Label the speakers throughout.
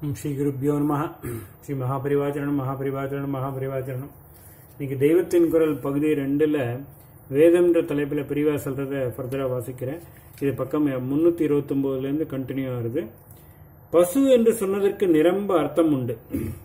Speaker 1: ம், ஸ்ரீ குருப்பியோ நம ஸ்ரீ மகாபரிவாச்சரணம் மகாபரிவாச்சரணம் மகாபரிவாச்சரணம் இன்னைக்கு தெய்வத்தின் குரல் பகுதி ரெண்டில் வேதம்ன்ற தலைப்பில் பிரிவாக சொல்கிறத ஃபர்தராக வாசிக்கிறேன் இது பக்கம் முந்நூற்றி இருபத்தொம்போதுலேருந்து கண்டினியூ ஆகுது பசு என்று சொன்னதற்கு நிரம்ப அர்த்தம் உண்டு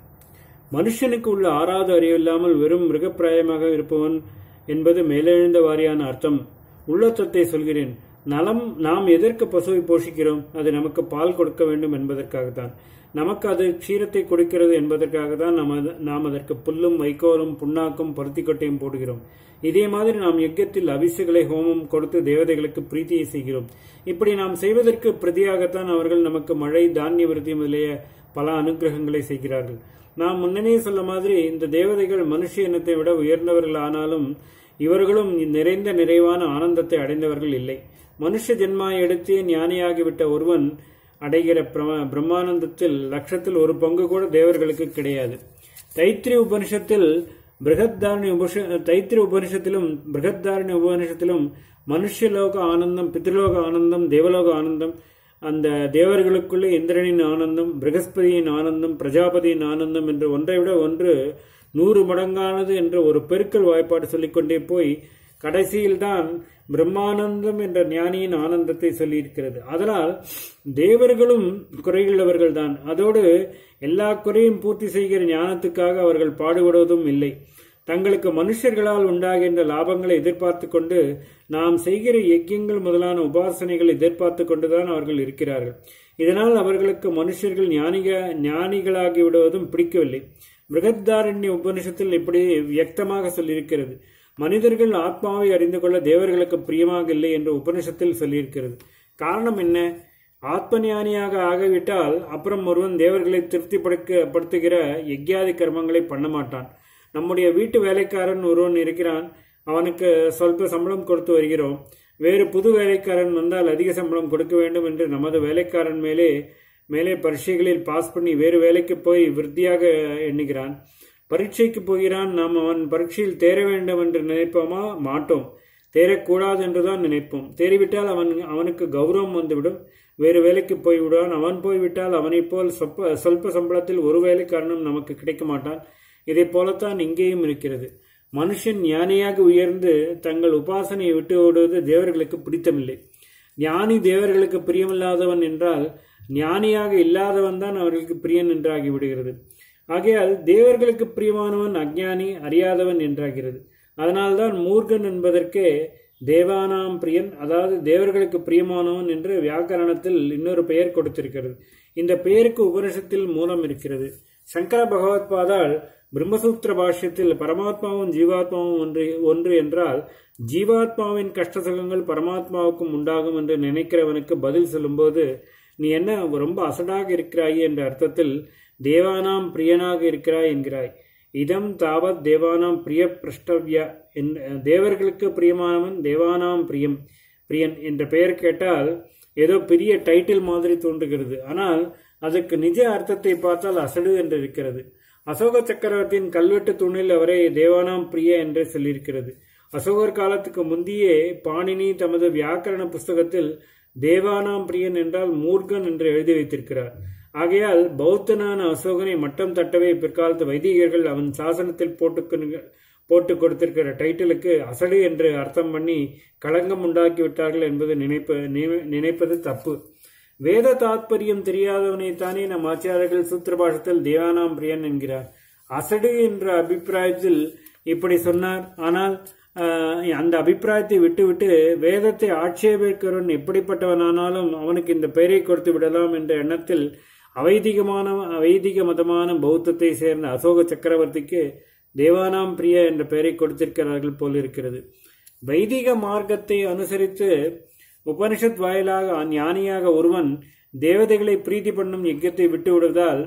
Speaker 1: மனுஷனுக்கு உள்ள ஆறாவது அறிவில்லாமல் வெறும் மிருகப்பிராயமாக இருப்பவன் என்பது மேலெழுந்த வாரியான அர்த்தம் உள்ளத்தத்தை சொல்கிறேன் நலம் நாம் எதற்கு பசுவை போஷிக்கிறோம் அது நமக்கு பால் கொடுக்க வேண்டும் என்பதற்காகத்தான் நமக்கு அது க்ஷீரத்தை கொடுக்கிறது என்பதற்காக தான் நாம் அது- நாம் அதற்கு புல்லும் வைக்கோலும் புண்ணாக்கும் பருத்திக்கொட்டையும் போடுகிறோம் இதே மாதிரி நாம் யஜ்யத்தில் அபிஷேகளை ஹோமம் கொடுத்து தேவதைகளுக்கு பிரீத்தியை செய்கிறோம் இப்படி நாம் செய்வதற்கு பிரதியாகத்தான் அவர்கள் நமக்கு மழை தானிய விருத்தி முதலிய பல அனுகிரகங்களை செய்கிறார்கள் நாம் முன்னமே சொல்ல மாதிரி இந்த தேவதைகள் மனுஷ இனத்தை விட உயர்ந்தவர்கள் ஆனாலும் இவர்களும் நிறைந்த நிறைவான ஆனந்தத்தை அடைந்தவர்கள் இல்லை மனுஷ ஜென்மா எடுத்து ஞானியாகிவிட்ட ஒருவன் அடைகிற பிரம- பிரம்மானந்தத்தில் லட்சத்தில் ஒரு பங்கு கூட தேவர்களுக்கு கிடையாது தைத்திரி உபனிஷத்தில் பிருகத்தாரணி உபனிஷ தைத்திரி உபனிஷத்திலும் பிருகத்தாரணி உபனிஷத்திலும் மனுஷலோக ஆனந்தம் பித்ருலோக ஆனந்தம் தேவலோக ஆனந்தம் அந்த தேவர்களுக்குள்ளே இந்திரனின் ஆனந்தம் பிரகஸ்பதியின் ஆனந்தம் பிரஜாபதியின் ஆனந்தம் என்று ஒன்றை விட ஒன்று நூறு மடங்கானது என்ற ஒரு பெருக்கல் வாய்ப்பாடு சொல்லிக்கொண்டே போய் கடைசியில்தான் பிரம்மானந்தம் என்ற ஞானியின் ஆனந்தத்தை சொல்லியிருக்கிறது அதனால் தேவர்களும் குறையுள்ளவர்கள் தான் அதோடு எல்லா குறையும் பூர்த்தி செய்கிற ஞானத்துக்காக அவர்கள் பாடுபடுவதும் இல்லை தங்களுக்கு மனுஷர்களால் உண்டாகின்ற லாபங்களை எதிர்பார்த்து கொண்டு நாம் செய்கிற யஜ்யங்கள் முதலான உபாசனைகளை எதிர்பார்த்து கொண்டுதான் அவர்கள் இருக்கிறார்கள் இதனால் அவர்களுக்கு மனுஷர்கள் ஞானிக ஞானிகளாகி விடுவதும் பிடிக்கவில்லை பிருகத்தாரண்ய உபனிஷத்தில் இப்படி வியக்தமாக சொல்லியிருக்கிறது மனிதர்கள் ஆத்மாவை அறிந்து கொள்ள தேவர்களுக்கு பிரியமாக இல்லை என்று உபனிஷத்தில் சொல்லியிருக்கிறது காரணம் என்ன ஆத்ம ஞானியாக ஆகிவிட்டால் அப்புறம் ஒருவன் தேவர்களை திருப்திப்படுத்த படுத்துகிற யஜ்யாதி கர்மங்களை பண்ண மாட்டான் நம்முடைய வீட்டு வேலைக்காரன் ஒருவன் இருக்கிறான் அவனுக்கு சொல்ப சம்பளம் கொடுத்து வருகிறோம் வேறு புது வேலைக்காரன் வந்தால் அதிக சம்பளம் கொடுக்க வேண்டும் என்று நமது வேலைக்காரன் மேலே மேலே பரீட்சைகளில் பாஸ் பண்ணி வேறு வேலைக்கு போய் விருத்தியாக எண்ணுகிறான் பரீட்சைக்கு போகிறான் நாம் அவன் பரீட்சையில் தேர வேண்டும் என்று நினைப்போமா மாட்டோம் தேரக்கூடாது என்றுதான் நினைப்போம் தேறிவிட்டால் அவன் அவனுக்கு கௌரவம் வந்துவிடும் வேறு வேலைக்கு போய் விடுவான் அவன் போய்விட்டால் அவனைப் போல் சொப்ப சொல்ப சம்பளத்தில் ஒரு வேலைக்காரனும் நமக்கு கிடைக்க மாட்டான் இதைப் போலத்தான் இங்கேயும் இருக்கிறது மனுஷன் ஞானியாக உயர்ந்து தங்கள் உபாசனையை விட்டு ஓடுவது தேவர்களுக்கு பிடித்தமில்லை ஞானி தேவர்களுக்கு பிரியமில்லாதவன் என்றால் ஞானியாக இல்லாதவன் தான் அவர்களுக்கு பிரியன் என்றாகி விடுகிறது ஆகையால் தேவர்களுக்கு பிரியமானவன் அஞ்ஞானி அறியாதவன் என்றாகிறது அதனால்தான் மூர்கன் என்பதற்கே தேவானாம் பிரியன் அதாவது தேவர்களுக்கு பிரியமானவன் என்று வியாக்கரணத்தில் இன்னொரு பெயர் கொடுத்திருக்கிறது இந்த பெயருக்கு உபனிஷத்தில் மூலம் இருக்கிறது சங்கர பகவத்பாதால் பிரம்மசூத்திர பாஷ்யத்தில் பரமாத்மாவும் ஜீவாத்மாவும் ஒன்று ஒன்று என்றால் ஜீவாத்மாவின் கஷ்ட சுகங்கள் பரமாத்மாவுக்கும் உண்டாகும் என்று நினைக்கிறவனுக்கு பதில் சொல்லும்போது நீ என்ன ரொம்ப அசடாக இருக்கிறாய் என்ற அர்த்தத்தில் தேவானாம் பிரியனாக இருக்கிறாய் என்கிறாய் இதம் தாவத் தேவானாம் பிரிய பிரஷ்டவ்ய என் தேவர்களுக்கு பிரியமானவன் தேவானாம் பிரியம் பிரியன் என்ற பெயர் கேட்டால் ஏதோ பெரிய டைட்டில் மாதிரி தோன்றுகிறது ஆனால் அதற்கு நிஜ அர்த்தத்தை பார்த்தால் அசடு என்று இருக்கிறது அசோக சக்கரவர்த்தியின் கல்வெட்டு தூணில் அவரை தேவானாம் பிரிய என்று சொல்லியிருக்கிறது அசோகர் காலத்துக்கு முந்தியே பாணினி தமது வியாக்கரண புஸ்தகத்தில் தேவானாம் பிரியன் என்றால் மூர்கன் என்று எழுதி வைத்திருக்கிறார் ஆகையால் பௌத்தனான அசோகனை மட்டம் தட்டவே பிற்காலத்து வைதிகர்கள் அவன் சாசனத்தில் போட்டு போட்டு கொடுத்திருக்கிற டைட்டிலுக்கு அசடு என்று அர்த்தம் பண்ணி களங்கம் உண்டாக்கி விட்டார்கள் என்பது நினைப்ப நினை- நினைப்பது தப்பு வேத தாத்பரியம் தெரியாதவனைத்தானே நம் ஆச்சாரியர்கள் சூத்திரபாஷத்தில் தேவானாம் பிரியன் என்கிறார் அசடு என்ற அபிப்பிராயத்தில் இப்படி சொன்னார் ஆனால் ஆஹ், அந்த அபிப்பிராயத்தை விட்டுவிட்டு வேதத்தை ஆட்சேபிக்கிறவன் எப்படிப்பட்டவனானாலும் அவனுக்கு இந்த பெயரை கொடுத்து விடலாம் என்ற எண்ணத்தில் அவைதிகமான அவைதிக மதமான பௌத்தத்தை சேர்ந்த அசோக சக்கரவர்த்திக்கு தேவானாம் பிரிய என்ற பெயரை கொடுத்திருக்கிறார்கள் போல் இருக்கிறது வைதிக மார்க்கத்தை அனுசரித்து உபனிஷத் வாயிலாக ஞானியாக ஒருவன் தேவதைகளை பிரீத்தி பண்ணும் யஜ்யத்தை விட்டு விடுவதால்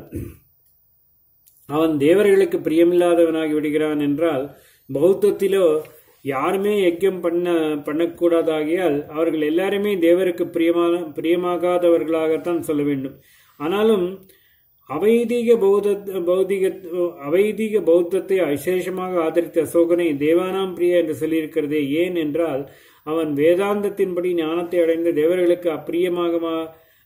Speaker 1: அவன் தேவர்களுக்கு பிரியமில்லாதவனாகி விடுகிறான் என்றால் பௌத்தத்திலோ யாருமே யஜ்யம் பண்ண பண்ணக்கூடாதாகியால் அவர்கள் எல்லாருமே தேவருக்கு பிரியமான பிரியமாகாதவர்களாகத்தான் சொல்ல வேண்டும் ஆனாலும் அவைதிக பௌத்த பௌதிக அவைதிக பௌத்தத்தை விசேஷமாக ஆதரித்த அசோகனை தேவானாம் பிரிய என்று சொல்லியிருக்கிறதே ஏன் என்றால் அவன் வேதாந்தத்தின்படி ஞானத்தை அடைந்த தேவர்களுக்கு அப்பிரியமாக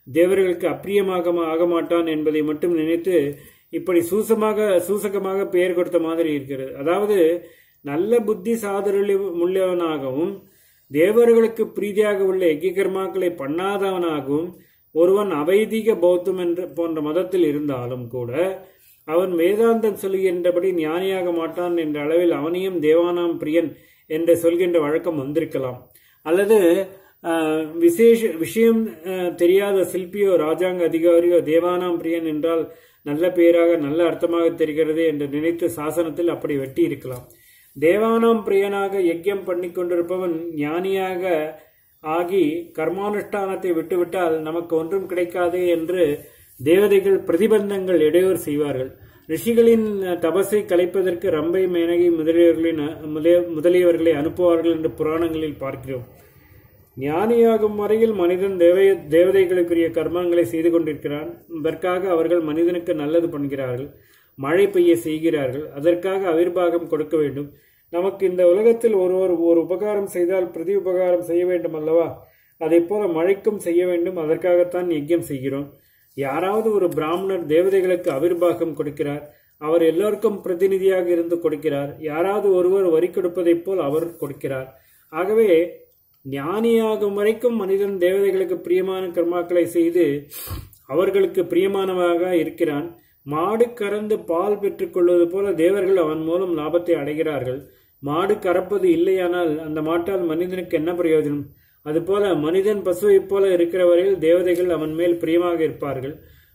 Speaker 1: தேவர்களுக்கு அப்பிரியமாக ஆக மாட்டான் என்பதை மட்டும் நினைத்து இப்படி சூசமாக சூசகமாக பெயர் கொடுத்த மாதிரி இருக்கிறது அதாவது நல்ல புத்தி சாதரளி உள்ளவனாகவும் தேவர்களுக்கு பிரீதியாக உள்ள எக்கிகர்மாக்களை பண்ணாதவனாகவும் ஒருவன் அவைதிக பௌத்தம் என்ற போன்ற மதத்தில் இருந்தாலும் கூட அவன் வேதாந்தம் சொல்லுகின்றபடி ஞானியாக மாட்டான் என்ற அளவில் அவனையும் தேவானாம் பிரியன் என்று சொல்கின்ற வழக்கம் வந்திருக்கலாம் அல்லது ஆஹ், விசேஷ விஷயம் ஆஹ், தெரியாத சிற்பியோ ராஜாங்க அதிகாரியோ தேவானாம் பிரியன் என்றால் நல்ல பெயராக நல்ல அர்த்தமாக தெரிகிறது என்று நினைத்து சாசனத்தில் அப்படி வெட்டி இருக்கலாம் தேவானாம் பிரியனாக யஜ்யம் பண்ணி கொண்டிருப்பவன் ஞானியாக ஆகி கர்மானுஷ்டானத்தை விட்டுவிட்டால் நமக்கு ஒன்றும் கிடைக்காதே என்று தேவதைகள் பிரதிபந்தங்கள் இடையூறு செய்வார்கள் ரிஷிகளின் தபஸை கலைப்பதற்கு ரம்பை மேனகை முதலியவர்களின் முதலிய- முதலியவர்களை அனுப்புவார்கள் என்று புராணங்களில் பார்க்கிறோம் ஞானியாகும் வரையில் மனிதன் தேவ தேவதைகளுக்குரிய கர்மங்களை செய்து கொண்டிருக்கிறான் அதற்காக அவர்கள் மனிதனுக்கு நல்லது பண்ணுகிறார்கள் மழை பெய்ய செய்கிறார்கள் அதற்காக அவிர்வாகம் கொடுக்க வேண்டும் நமக்கு இந்த உலகத்தில் ஒருவர் ஒரு உபகாரம் செய்தால் பிரதி உபகாரம் செய்ய வேண்டும் அல்லவா அதைப் போல மழைக்கும் செய்ய வேண்டும் அதற்காகத்தான் யஜ்யம் செய்கிறோம் யாராவது ஒரு பிராமணர் தேவதைகளுக்கு அவிர்வாகம் கொடுக்கிறார் அவர் எல்லோருக்கும் பிரதிநிதியாக இருந்து கொடுக்கிறார் யாராவது ஒருவர் வரி கொடுப்பதைப் போல் அவர் கொடுக்கிறார் ஆகவே ஞானியாகும் வரைக்கும் மனிதன் தேவதைகளுக்கு பிரியமான கர்மாக்களை செய்து அவர்களுக்கு பிரியமானவராக இருக்கிறான் மாடு கறந்து பால் பெற்றுக்கொள்வது போல தேவர்கள் அவன் மூலம் லாபத்தை அடைகிறார்கள் மாடு கறப்பது இல்லையானால் அந்த மாட்டால் மனிதனுக்கு என்ன பிரயோஜனம் அதுபோல மனிதன் பசுவைப் போல இருக்கிற வரையில் தேவதைகள் அவன் மேல் பிரியமாக இருப்பார்கள்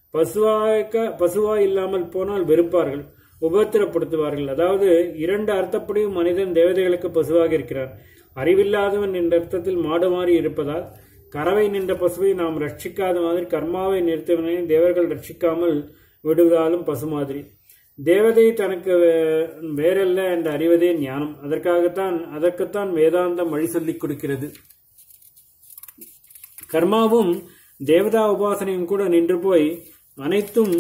Speaker 1: பசுவாக பசுவா இல்லாமல் போனால் வெறுப்பார்கள் உபத்திரப்படுத்துவார்கள் அதாவது இரண்டு அர்த்தப்படியும் மனிதன் தேவதைகளுக்கு பசுவாக இருக்கிறான் அறிவில்லாதவன் என்ற அர்த்தத்தில் மாடு மாறி இருப்பதால் கறவை நின்ற பசுவை நாம் ரட்சிக்காத மாதிரி கர்மாவை நிறுத்தவனை தேவர்கள் ரட்சிக்காமல் விடுவதாலும் பசு மாதிரி தேவதை தனக்கு வே- வேறல்ல என்று அறிவதே ஞானம் அதற்காகத்தான் அதற்குத்தான் வேதாந்தம் வழி சொல்லிக் கொடுக்கிறது கர்மாவும் தேவதா உபாசனையும் கூட நின்று போய் அனைத்தும்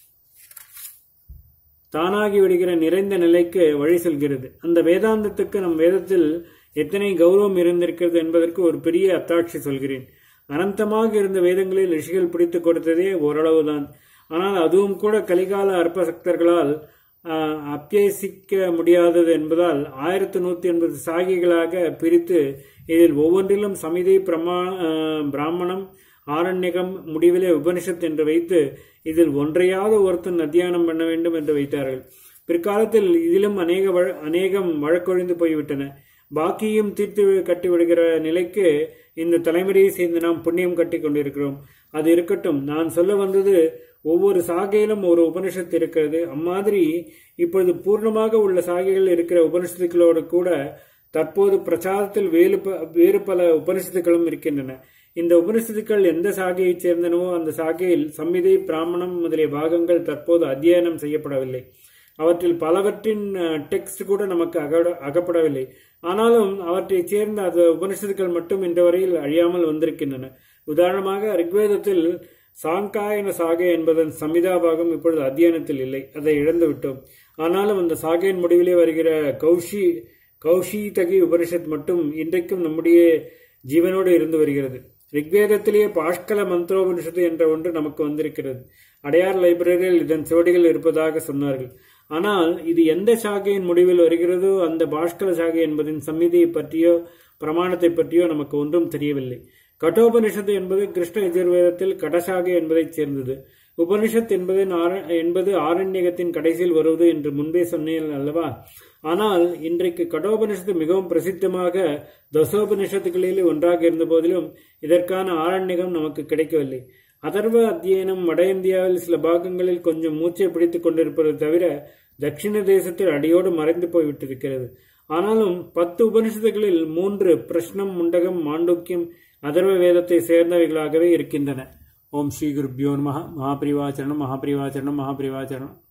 Speaker 1: தானாகி விடுகிற நிறைந்த நிலைக்கு வழி செல்கிறது அந்த வேதாந்தத்துக்கு நம் வேதத்தில் எத்தனை கௌரவம் இருந்திருக்கிறது என்பதற்கு ஒரு பெரிய அத்தாட்சி சொல்கிறேன் அனந்தமாக இருந்த வேதங்களில் ரிஷிகள் பிடித்துக் கொடுத்ததே ஓரளவுதான் ஆனால் அதுவும் கூட கலிகால அற்பசக்தர்களால் ஆஹ், அபியசிக்க முடியாதது என்பதால் ஆயிரத்தி நூத்தி எண்பது சாகிகளாக பிரித்து இதில் ஒவ்வொன்றிலும் சமிதை பிரமா ஆஹ், பிராமணம் ஆரண்யகம் முடிவிலே உபனிஷத் என்று வைத்து இதில் ஒன்றையாவது ஒருத்தன் அத்தியானம் பண்ண வேண்டும் என்று வைத்தார்கள் பிற்காலத்தில் இதிலும் அநேக வழ- அநேகம் வழக்கொழிந்து போய்விட்டன பாக்கியும் தீர்த்து கட்டிவிடுகிற நிலைக்கு இந்த தலைமுறையை சேர்ந்து நாம் புண்ணியம் கட்டி கொண்டிருக்கிறோம் அது இருக்கட்டும் நான் சொல்ல வந்தது ஒவ்வொரு சாகையிலும் ஒரு உபனிஷத்து இருக்கிறது அம்மாதிரி இப்பொழுது பூர்ணமாக உள்ள சாகைகள் இருக்கிற உபனிஷத்துக்களோடு கூட தற்போது பிரச்சாரத்தில் வேறு ப- வேறு பல உபனிஷத்துக்களும் இருக்கின்றன இந்த உபனிஷத்துக்கள் எந்த சாகையைச் சேர்ந்தனவோ அந்த சாகையில் சம்மிதை பிராமணம் முதலிய பாகங்கள் தற்போது அத்தியனம் செய்யப்படவில்லை அவற்றில் பலவற்றின் டெக்ஸ்ட் கூட நமக்கு அகட- அகப்படவில்லை ஆனாலும் அவற்றைச் சேர்ந்த அது உபனிஷத்துக்கள் மட்டும் இன்று வரையில் அழியாமல் வந்திருக்கின்றன உதாரணமாக ரிக்வேதத்தில் சாங்காயன சாகை என்பதன் சமிதா பாகம் இப்பொழுது அத்தியனத்தில் இல்லை அதை இழந்து விட்டோம் ஆனாலும் அந்த சாகையின் முடிவிலே வருகிற கௌஷி கௌஷீதகி உபனிஷத் மட்டும் இன்றைக்கும் நம்முடைய ஜீவனோடு இருந்து வருகிறது ரிக்வேதத்திலேயே பாஷ்கல மந்திரோபனிஷத்து என்ற ஒன்று நமக்கு வந்திருக்கிறது அடையார் லைப்ரரியில் இதன் சுவடிகள் இருப்பதாக சொன்னார்கள் ஆனால் இது எந்த சாகையின் முடிவில் வருகிறதோ அந்த பாஷ்கல சாகை என்பதின் சம்மிதியை பற்றியோ பிரமாணத்தை பற்றியோ நமக்கு ஒன்றும் தெரியவில்லை கட்டோபனிஷத்து என்பது கிருஷ்ண எஜுர்வேதத்தில் கடசாகை என்பதைச் சேர்ந்தது உபனிஷத் என்பது நார- என்பது ஆரண்யகத்தின் கடைசியில் வருவது என்று முன்பே சொன்னேன் அல்லவா ஆனால் இன்றைக்கு கடோபனிஷத்து மிகவும் பிரசித்தமாக தசோபனிஷத்துகளில் ஒன்றாக இருந்த போதிலும் இதற்கான ஆரண்யகம் நமக்கு கிடைக்கவில்லை அதர்வ அத்தியனம் வட இந்தியாவில் சில பாகங்களில் கொஞ்சம் மூச்சை பிடித்துக் கொண்டிருப்பது தவிர தட்சிண தேசத்தில் அடியோடு மறைந்து போய்விட்டிருக்கிறது ஆனாலும் பத்து உபனிஷத்துகளில் மூன்று பிரஷ்னம் முண்டகம் மாண்டூக்கியம் அதர்வ வேதத்தை சேர்ந்தவைகளாகவே இருக்கின்றன ஓம் ஸ்ரீ குருப்யோ நம மகாபிரிவாச்சரணம் மகாபிரிவாச்சரணம் மகாபிரிவாச்சரணம்